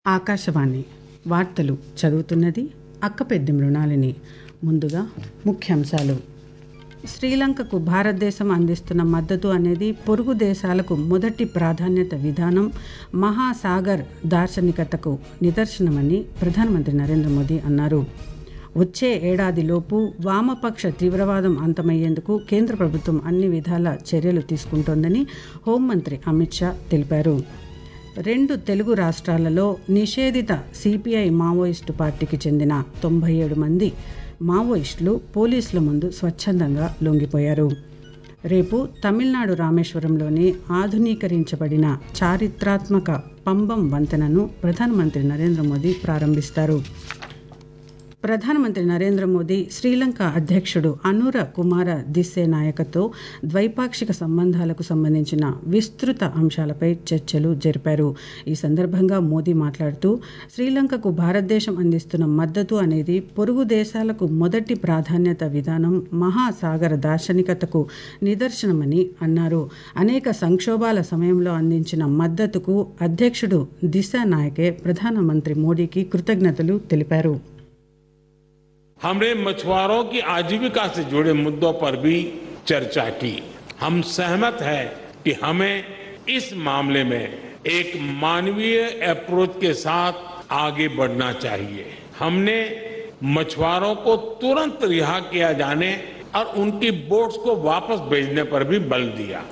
ఆకాశవాణి వార్తలు చదువుతున్నది అక్కపెద్ది మృణాలిని ముందుగా ముఖ్యాంశాలు శ్రీలంకకు భారతదేశం అందిస్తున్న మద్దతు అనేది పొరుగు దేశాలకు మొదటి ప్రాధాన్యత విధానం మహాసాగర్ దార్శనికతకు నిదర్శనమని ప్రధానమంత్రి నరేంద్ర మోదీ అన్నారు వచ్చే ఏడాదిలోపు వామపక్ష తీవ్రవాదం అంతమయ్యేందుకు కేంద్ర ప్రభుత్వం అన్ని విధాల చర్యలు తీసుకుంటోందని హోంమంత్రి అమిత్ షా తెలిపారు రెండు తెలుగు రాష్ట్రాలలో నిషేధిత సిపిఐ మావోయిస్టు పార్టీకి చెందిన తొంభై ఏడు మంది మావోయిస్టులు పోలీసుల ముందు స్వచ్ఛందంగా లొంగిపోయారు రేపు తమిళనాడు రామేశ్వరంలోని ఆధునీకరించబడిన చారిత్రాత్మక పంబం వంతెనను ప్రధానమంత్రి నరేంద్ర మోదీ ప్రారంభిస్తారు ప్రధానమంత్రి నరేంద్ర మోదీ శ్రీలంక అధ్యక్షుడు అనుర కుమార దిస్సే నాయకతో ద్వైపాక్షిక సంబంధాలకు సంబంధించిన విస్తృత అంశాలపై చర్చలు జరిపారు ఈ సందర్భంగా మోదీ మాట్లాడుతూ శ్రీలంకకు భారతదేశం అందిస్తున్న మద్దతు అనేది పొరుగు దేశాలకు మొదటి ప్రాధాన్యత విధానం మహాసాగర దార్శనికతకు నిదర్శనమని అన్నారు అనేక సంక్షోభాల సమయంలో అందించిన మద్దతుకు అధ్యక్షుడు దిశా నాయకే ప్రధానమంత్రి మోడీకి కృతజ్ఞతలు తెలిపారు हमने मछुआरों की आजीविका से जुड़े मुद्दों पर भी चर्चा की हम सहमत हैं कि हमें इस मामले में एक मानवीय अप्रोच के साथ आगे बढ़ना चाहिए हमने मछुआरों को तुरंत रिहा किया जाने और उनकी बोट्स को वापस भेजने पर भी बल दिया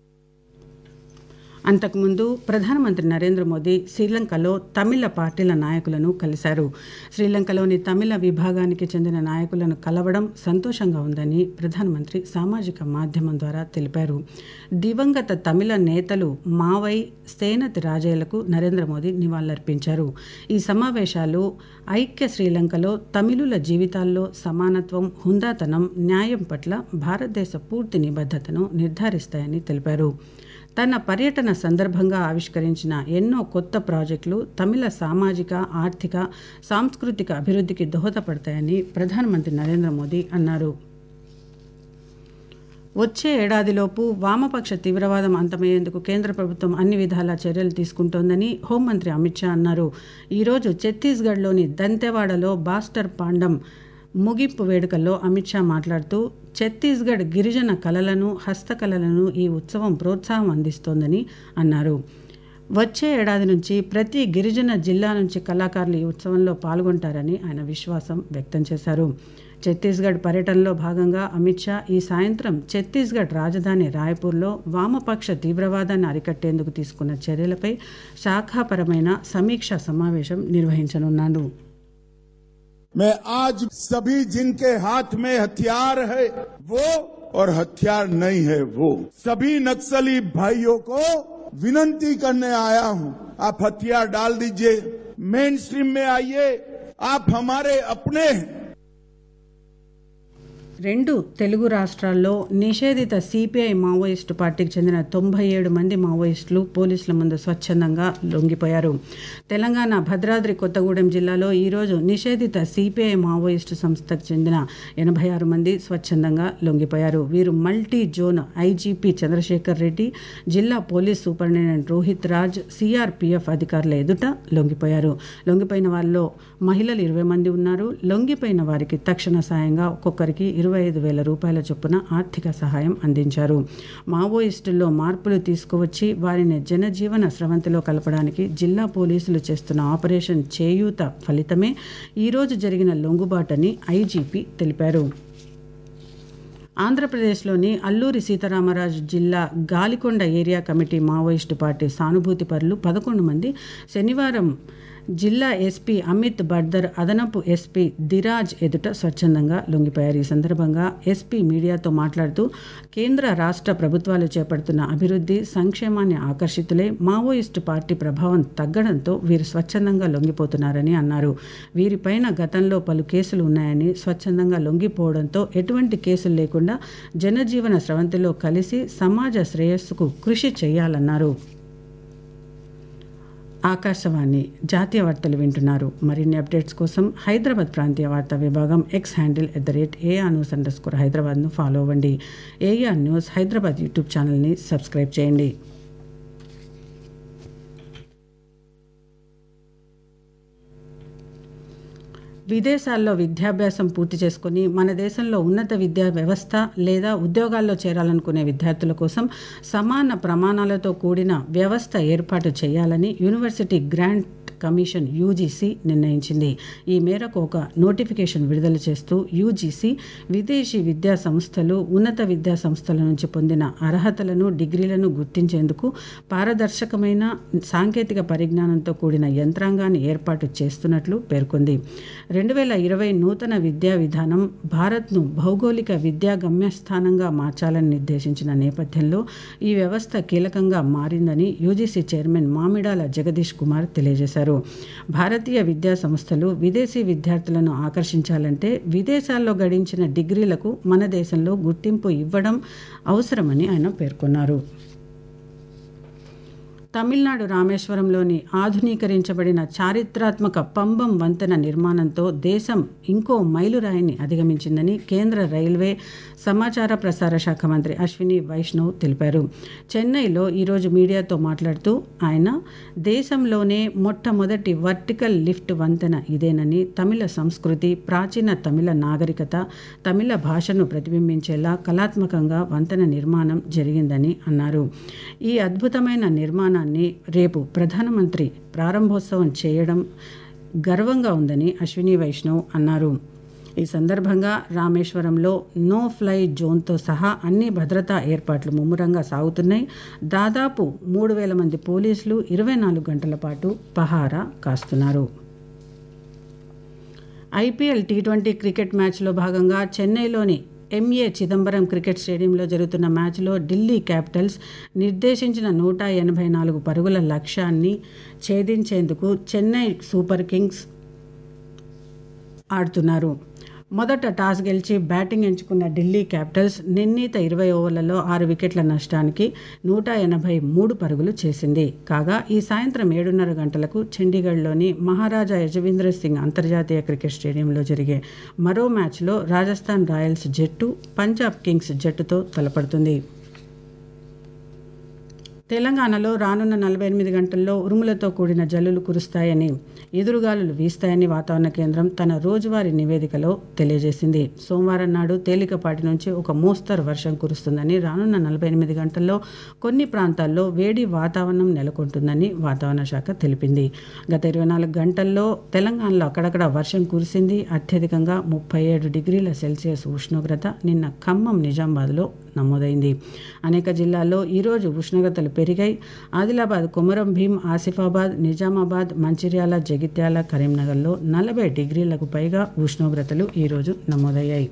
అంతకుముందు ప్రధానమంత్రి నరేంద్ర మోదీ శ్రీలంకలో తమిళ పార్టీల నాయకులను కలిశారు శ్రీలంకలోని తమిళ విభాగానికి చెందిన నాయకులను కలవడం సంతోషంగా ఉందని ప్రధానమంత్రి సామాజిక మాధ్యమం ద్వారా తెలిపారు దివంగత తమిళ నేతలు మావై సేనతి రాజయ్యలకు నరేంద్ర మోదీ నివాళులర్పించారు ఈ సమావేశాలు ఐక్య శ్రీలంకలో తమిళుల జీవితాల్లో సమానత్వం హుందాతనం న్యాయం పట్ల భారతదేశ పూర్తి నిబద్ధతను నిర్ధారిస్తాయని తెలిపారు తన పర్యటన సందర్భంగా ఆవిష్కరించిన ఎన్నో కొత్త ప్రాజెక్టులు తమిళ సామాజిక ఆర్థిక సాంస్కృతిక అభివృద్ధికి దోహదపడతాయని ప్రధానమంత్రి నరేంద్ర మోదీ అన్నారు వచ్చే ఏడాదిలోపు వామపక్ష తీవ్రవాదం అంతమయ్యేందుకు కేంద్ర ప్రభుత్వం అన్ని విధాల చర్యలు తీసుకుంటోందని హోంమంత్రి అమిత్ షా అన్నారు ఈరోజు ఛత్తీస్గఢ్లోని దంతెవాడలో బాస్టర్ పాండం ముగింపు వేడుకల్లో అమిత్ షా మాట్లాడుతూ ఛత్తీస్గఢ్ గిరిజన కళలను హస్తకళలను ఈ ఉత్సవం ప్రోత్సాహం అందిస్తోందని అన్నారు వచ్చే ఏడాది నుంచి ప్రతి గిరిజన జిల్లా నుంచి కళాకారులు ఈ ఉత్సవంలో పాల్గొంటారని ఆయన విశ్వాసం వ్యక్తం చేశారు ఛత్తీస్గఢ్ పర్యటనలో భాగంగా అమిత్ షా ఈ సాయంత్రం ఛత్తీస్గఢ్ రాజధాని రాయ్పూర్లో వామపక్ష తీవ్రవాదాన్ని అరికట్టేందుకు తీసుకున్న చర్యలపై శాఖాపరమైన సమీక్షా సమావేశం నిర్వహించనున్నారు मैं आज सभी जिनके हाथ में हथियार है वो और हथियार नहीं है वो सभी नक्सली भाइयों को विनंती करने आया हूं आप हथियार डाल दीजिए मेन स्ट्रीम में आइए आप हमारे अपने हैं రెండు తెలుగు రాష్ట్రాల్లో నిషేధిత సిపిఐ మావోయిస్టు పార్టీకి చెందిన తొంభై ఏడు మంది మావోయిస్టులు పోలీసుల ముందు స్వచ్ఛందంగా లొంగిపోయారు తెలంగాణ భద్రాద్రి కొత్తగూడెం జిల్లాలో ఈరోజు నిషేధిత సిపిఐ మావోయిస్టు సంస్థకు చెందిన ఎనభై ఆరు మంది స్వచ్ఛందంగా లొంగిపోయారు వీరు multi zone IGP Chandrashekar Reddy జిల్లా police superintendent Rohit Raj CRPF అధికారుల ఎదుట లొంగిపోయారు లొంగిపోయిన వారిలో మహిళలు ఇరవై మంది ఉన్నారు లొంగిపోయిన వారికి తక్షణ సాయంగా ఒక్కొక్కరికి ఇరవై ఐదు వేల రూపాయల చొప్పున ఆర్థిక సహాయం అందించారు మావోయిస్టుల్లో మార్పులు తీసుకువచ్చి వారిని జనజీవన స్రవంతిలో కలపడానికి జిల్లా పోలీసులు చేస్తున్న ఆపరేషన్ చేయూత ఫలితమే ఈరోజు జరిగిన లొంగుబాటని ఐజీపీ తెలిపారు ఆంధ్రప్రదేశ్లోని అల్లూరి సీతారామరాజు జిల్లా Galikonda area committee Maoist party సానుభూతి పరులు పదకొండు మంది శనివారం జిల్లా ఎస్పీ అమిత్ బర్దర్ అదనపు ఎస్పీ దిరాజ్ ఎదుట స్వచ్ఛందంగా లొంగిపోయారు ఈ సందర్భంగా ఎస్పీ మీడియాతో మాట్లాడుతూ కేంద్ర రాష్ట్ర ప్రభుత్వాలు చేపడుతున్న అభివృద్ధి సంక్షేమాన్ని ఆకర్షితులై మావోయిస్టు పార్టీ ప్రభావం తగ్గడంతో వీరు స్వచ్ఛందంగా లొంగిపోతున్నారని అన్నారు వీరిపైన గతంలో పలు కేసులు ఉన్నాయని స్వచ్ఛందంగా లొంగిపోవడంతో ఎటువంటి కేసులు లేకుండా జనజీవన స్రవంతిలో కలిసి సమాజ శ్రేయస్సుకు కృషి చేయాలన్నారు ఆకాశవాణి జాతీయ వార్తలు వింటున్నారు మరిన్ని అప్డేట్స్ కోసం హైదరాబాద్ ప్రాంతీయ వార్తా విభాగం X handle at the rate AR news underscore హైదరాబాద్ను ఫాలో అవ్వండి ఏఆర్ న్యూస్ హైదరాబాద్ యూట్యూబ్ ఛానల్ని సబ్స్క్రైబ్ చేయండి విదేశాల్లో విద్యాభ్యాసం పూర్తి చేసుకుని మన దేశంలో ఉన్నత విద్యా వ్యవస్థ లేదా ఉద్యోగాల్లో చేరాలనుకునే విద్యార్థుల కోసం సమాన ప్రమాణాలతో కూడిన వ్యవస్థ ఏర్పాటు చేయాలని యూనివర్సిటీ గ్రాంట్ కమిషన్ యూజీసీ నిర్ణయించింది ఈ మేరకు ఒక నోటిఫికేషన్ విడుదల చేస్తూ యూజీసీ విదేశీ విద్యా సంస్థలు ఉన్నత విద్యా సంస్థల నుంచి పొందిన అర్హతలను డిగ్రీలను గుర్తించేందుకు పారదర్శకమైన సాంకేతిక పరిజ్ఞానంతో కూడిన యంత్రాంగాన్ని ఏర్పాటు చేస్తున్నట్లు పేర్కొంది రెండు వేల ఇరవై నూతన విద్యా విధానం భారత్ను భౌగోళిక విద్యా గమ్యస్థానంగా మార్చాలని నిర్దేశించిన నేపథ్యంలో ఈ వ్యవస్థ కీలకంగా మారిందని యూజీసీ చైర్మన్ మామిడాల జగదీష్ కుమార్ తెలియజేశారు భారతీయ విద్యా సంస్థలు విదేశీ విద్యార్థులను ఆకర్షించాలంటే విదేశాల్లో గడించిన డిగ్రీలకు మన దేశంలో గుర్తింపు ఇవ్వడం అవసరమని ఆయన పేర్కొన్నారు తమిళనాడు రామేశ్వరంలోని ఆధునీకరించబడిన చారిత్రాత్మక పంబం వంతెన నిర్మాణంతో దేశం ఇంకో మైలురాయిని అధిగమించిందని కేంద్ర రైల్వే సమాచార ప్రసార శాఖ మంత్రి అశ్విని వైష్ణవ్ తెలిపారు చెన్నైలో ఈరోజు మీడియాతో మాట్లాడుతూ ఆయన దేశంలోనే మొట్టమొదటి వర్టికల్ లిఫ్ట్ వంతెన ఇదేనని తమిళ సంస్కృతి ప్రాచీన తమిళ నాగరికత తమిళ భాషను ప్రతిబింబించేలా కళాత్మకంగా వంతెన నిర్మాణం జరిగిందని అన్నారు ఈ అద్భుతమైన నిర్మాణాన్ని రేపు ప్రధానమంత్రి ప్రారంభోత్సవం చేయడం గర్వంగా ఉందని అశ్విని వైష్ణవ్ అన్నారు ఈ సందర్భంగా రామేశ్వరంలో నో ఫ్లై జోన్తో సహా అన్ని భద్రతా ఏర్పాట్లు ముమ్మరంగా సాగుతున్నాయి దాదాపు మూడు వేల మంది పోలీసులు ఇరవై నాలుగు గంటల పాటు పహారా కాస్తున్నారు ఐపీఎల్ టీ ట్వంటీ క్రికెట్ మ్యాచ్లో భాగంగా చెన్నైలోని ఎంఏ చిదంబరం క్రికెట్ స్టేడియంలో జరుగుతున్న మ్యాచ్లో ఢిల్లీ క్యాపిటల్స్ నిర్దేశించిన నూట ఎనభై నాలుగు పరుగుల లక్ష్యాన్ని ఛేదించేందుకు చెన్నై సూపర్ కింగ్స్ ఆడుతున్నారు మొదట టాస్ గెలిచి బ్యాటింగ్ ఎంచుకున్న ఢిల్లీ క్యాపిటల్స్ నిర్ణీత ఇరవై ఓవర్లలో ఆరు వికెట్ల నష్టానికి నూట ఎనభై మూడు పరుగులు చేసింది కాగా ఈ సాయంత్రం ఏడున్నర గంటలకు చండీగఢ్లోని మహారాజా యజవీంద్ర సింగ్ అంతర్జాతీయ క్రికెట్ స్టేడియంలో జరిగే మరో మ్యాచ్లో రాజస్థాన్ రాయల్స్ జట్టు పంజాబ్ కింగ్స్ జట్టుతో తలపడుతుంది తెలంగాణలో రానున్న నలభై ఎనిమిది గంటల్లో ఉరుములతో కూడిన జల్లులు కురుస్తాయని ఎదురుగాలులు వీస్తాయని వాతావరణ కేంద్రం తన రోజువారీ నివేదికలో తెలియజేసింది సోమవారం నాడు తేలికపాటి నుంచి ఒక మోస్తరు వర్షం కురుస్తుందని రానున్న నలభై ఎనిమిది గంటల్లో కొన్ని ప్రాంతాల్లో వేడి వాతావరణం నెలకొంటుందని వాతావరణ శాఖ తెలిపింది గత ఇరవై నాలుగు గంటల్లో తెలంగాణలో అక్కడక్కడ వర్షం కురిసింది అత్యధికంగా ముప్పై ఏడు డిగ్రీల సెల్సియస్ ఉష్ణోగ్రత నిన్న ఖమ్మం నిజామాబాద్లో నమోదైంది అనేక జిల్లాల్లో ఈరోజు ఉష్ణోగ్రతలు పెరిగాయి ఆదిలాబాద్ కొమరం భీం ఆసిఫాబాద్ నిజామాబాద్ మంచిర్యాల జగిత్యాల కరీంనగర్లో నలభై డిగ్రీలకు పైగా ఉష్ణోగ్రతలు ఈరోజు నమోదయ్యాయి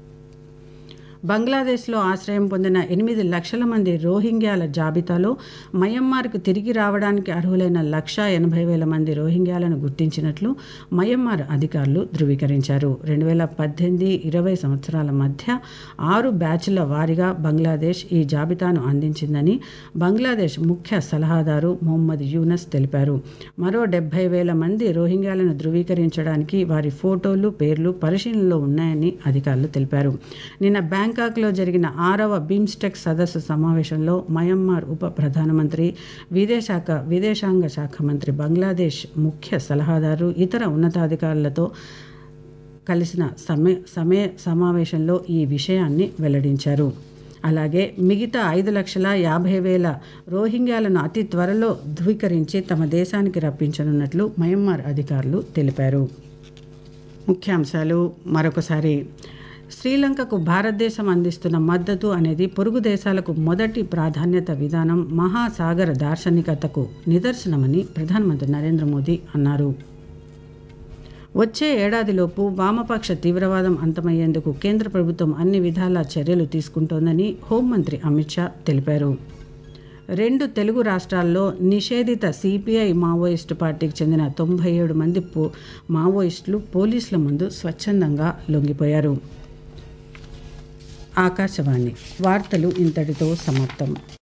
బంగ్లాదేశ్లో ఆశ్రయం పొందిన ఎనిమిది లక్షల మంది రోహింగ్యాల జాబితాలో మయన్మార్కు తిరిగి రావడానికి అర్హులైన లక్ష ఎనభై వేల మంది రోహింగ్యాలను గుర్తించినట్లు మయన్మార్ అధికారులు ధృవీకరించారు రెండు వేల పద్దెనిమిది ఇరవై సంవత్సరాల మధ్య ఆరు బ్యాచ్ల వారీగా బంగ్లాదేశ్ ఈ జాబితాను అందించిందని బంగ్లాదేశ్ ముఖ్య సలహాదారు మొహమ్మద్ యూనస్ తెలిపారు మరో డెబ్బై వేల మంది రోహింగ్యాలను ధృవీకరించడానికి వారి ఫోటోలు పేర్లు పరిశీలనలో ఉన్నాయని అధికారులు తెలిపారు నిన్న బ్యాంకాక్లో జరిగిన ఆరవ బిమ్స్టెక్ సదస్సు సమావేశంలో మయన్మార్ ఉప ప్రధానమంత్రి విదేశాఖ విదేశాంగ శాఖ మంత్రి బంగ్లాదేశ్ ముఖ్య సలహాదారు ఇతర ఉన్నతాధికారులతో కలిసిన సమయ సమయ సమావేశంలో ఈ విషయాన్ని వెల్లడించారు అలాగే మిగతా ఐదు లక్షల యాభై వేల రోహింగ్యాలను అతి త్వరలో ధృవీకరించి తమ దేశానికి రప్పించనున్నట్లు మయన్మార్ అధికారులు తెలిపారు ముఖ్యాంశాలు మరొకసారి శ్రీలంకకు భారతదేశం అందిస్తున్న మద్దతు అనేది పొరుగు దేశాలకు మొదటి ప్రాధాన్యత విధానం మహాసాగర దార్శనికతకు నిదర్శనమని ప్రధానమంత్రి నరేంద్ర మోదీ అన్నారు వచ్చే ఏడాదిలోపు వామపక్ష తీవ్రవాదం అంతమయ్యేందుకు కేంద్ర ప్రభుత్వం అన్ని విధాల చర్యలు తీసుకుంటోందని హోంమంత్రి అమిత్ షా తెలిపారు రెండు తెలుగు రాష్ట్రాల్లో నిషేధిత సిపిఐ మావోయిస్టు పార్టీకి చెందిన తొంభై ఏడు మంది పో మావోయిస్టులు పోలీసుల ముందు స్వచ్ఛందంగా లొంగిపోయారు ఆకాశవాణి వార్తలు ఇంతటితో సమాప్తం